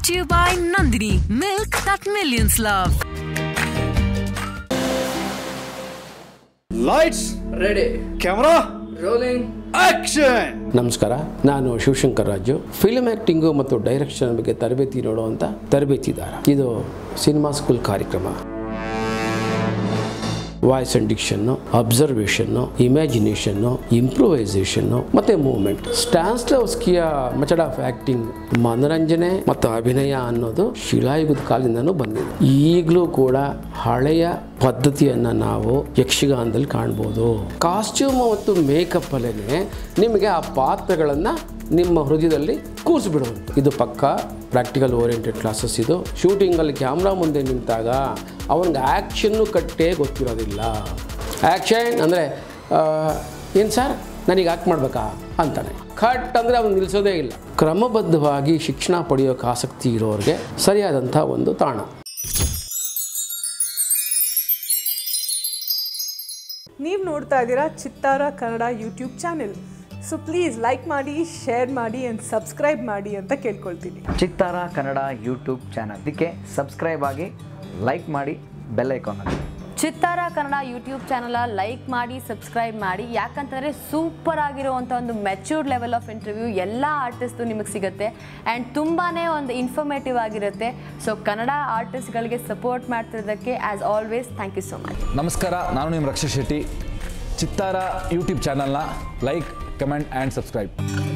to you by Nandini, milk that millions love. Lights ready camera rolling action ನಮಸ್ಕಾರ ನಾನು Shivashankar Raju film acting ಮತ್ತು direction ಬಗ್ಗೆ ತರಬೇತಿ ನೋಡುವಂಥ ತರಬೇತಿದಾರ ಇದು ಸಿನಿಮಾ ಸ್ಕೂಲ್ ಕಾರ್ಯಕ್ರಮ ವಾಯ್ಸ್ ಅಂಡ್ ಡಿಕ್ಷನ್ನು ಅಬ್ಸರ್ವೇಷನ್ನು ಇಮ್ಯಾಜಿನೇಷನ್ನು ಇಂಪ್ರೂವೈಸೇಷನ್ನು ಮತ್ತು ಮೂವ್ಮೆಂಟ್ ಸ್ಟ್ಯಾನ್ಸ್ಲವ್ಸ್ಕಿಯ ಮೆಥಡ್ ಆಫ್ ಆ್ಯಕ್ಟಿಂಗ್ ಮನರಂಜನೆ ಮತ್ತು ಅಭಿನಯ ಅನ್ನೋದು ಶಿಲಾಯುಗದ ಕಾಲದಿಂದನೂ ಬಂದಿದೆ ಈಗಲೂ ಕೂಡ ಹಳೆಯ ಪದ್ಧತಿಯನ್ನು ನಾವು ಯಕ್ಷಗಾನದಲ್ಲಿ ಕಾಣ್ಬೋದು ಕಾಸ್ಟ್ಯೂಮ್ ಮತ್ತು ಮೇಕಪ್ ಅಲ್ಲೇ ನಿಮಗೆ ಆ ಪಾತ್ರಗಳನ್ನು ನಿಮ್ಮ ಹೃದಯದಲ್ಲಿ ಕೂರಿಸ್ಬಿಡುವಂಥ ಇದು ಪಕ್ಕ ಪ್ರಾಕ್ಟಿಕಲ್ ಓರಿಯೆಂಟೆಡ್ ಕ್ಲಾಸಸ್ ಇದು ಶೂಟಿಂಗಲ್ಲಿ ಕ್ಯಾಮ್ರಾ ಮುಂದೆ ನಿಂತಾಗ ಅವನಿಗೆ ಆ್ಯಕ್ಷನ್ನು ಕಟ್ಟೇ ಗೊತ್ತಿರೋದಿಲ್ಲ ಆ್ಯಕ್ಷನ್ ಅಂದರೆ ಏನು ಸರ್ ನನಗೆ ಆ್ಯಕ್ಟ್ ಮಾಡಬೇಕಾ ಅಂತಾನೆ ಕಟ್ ಅಂದರೆ ಅವನು ನಿಲ್ಲಿಸೋದೇ ಇಲ್ಲ ಕ್ರಮಬದ್ಧವಾಗಿ ಶಿಕ್ಷಣ ಪಡೆಯೋಕೆ ಆಸಕ್ತಿ ಇರೋರಿಗೆ ಸರಿಯಾದಂಥ ಒಂದು ತಾಣ ನೀವು ನೋಡ್ತಾ ಇದ್ದೀರಾ Chittara Kannada YouTube channel so please like ಮಾಡಿ ಶೇರ್ ಮಾಡಿ ಆ್ಯಂಡ್ ಸಬ್ಸ್ಕ್ರೈಬ್ ಮಾಡಿ ಅಂತ ಕೇಳ್ಕೊಳ್ತೀನಿ ಚಿತ್ತಾರ ಕನ್ನಡ ಯೂಟ್ಯೂಬ್ ಚಾನಲ್ ಇದಕ್ಕೆ ಸಬ್ಸ್ಕ್ರೈಬ್ ಆಗಿ ಲೈಕ್ ಮಾಡಿ ಬೆಲ್ ಐಕಾನ್ ಅಲ್ಲಿ Chittara Kannada YouTube channel like ಮಾಡಿ ಸಬ್ಸ್ಕ್ರೈಬ್ ಮಾಡಿ ಯಾಕಂತಂದರೆ ಸೂಪರ್ ಆಗಿರುವಂಥ ಒಂದು ಮೆಚ್ಯೂರ್ಡ್ ಲೆವೆಲ್ ಆಫ್ ಇಂಟರ್ವ್ಯೂ ಎಲ್ಲ ಆರ್ಟಿಸ್ಟು ನಿಮಗೆ ಸಿಗುತ್ತೆ ಆ್ಯಂಡ್ ತುಂಬಾ ಒಂದು ಇನ್ಫಾರ್ಮೇಟಿವ್ ಆಗಿರುತ್ತೆ ಸೊ ಕನ್ನಡ ಆರ್ಟಿಸ್ಟ್ಗಳಿಗೆ ಸಪೋರ್ಟ್ ಮಾಡ್ತಿರೋದಕ್ಕೆ as always thank you so much ನಮಸ್ಕಾರ ನಾನು ನಿಮ್ಮ ರಕ್ಷಾ ಶೆಟ್ಟಿ ಚಿತ್ತಾರ ಯೂಟ್ಯೂಬ್ ಚಾನಲ್ನ ಲೈಕ್ ಕಮೆಂಟ್ ಆ್ಯಂಡ್ ಸಬ್ಸ್ಕ್ರೈಬ್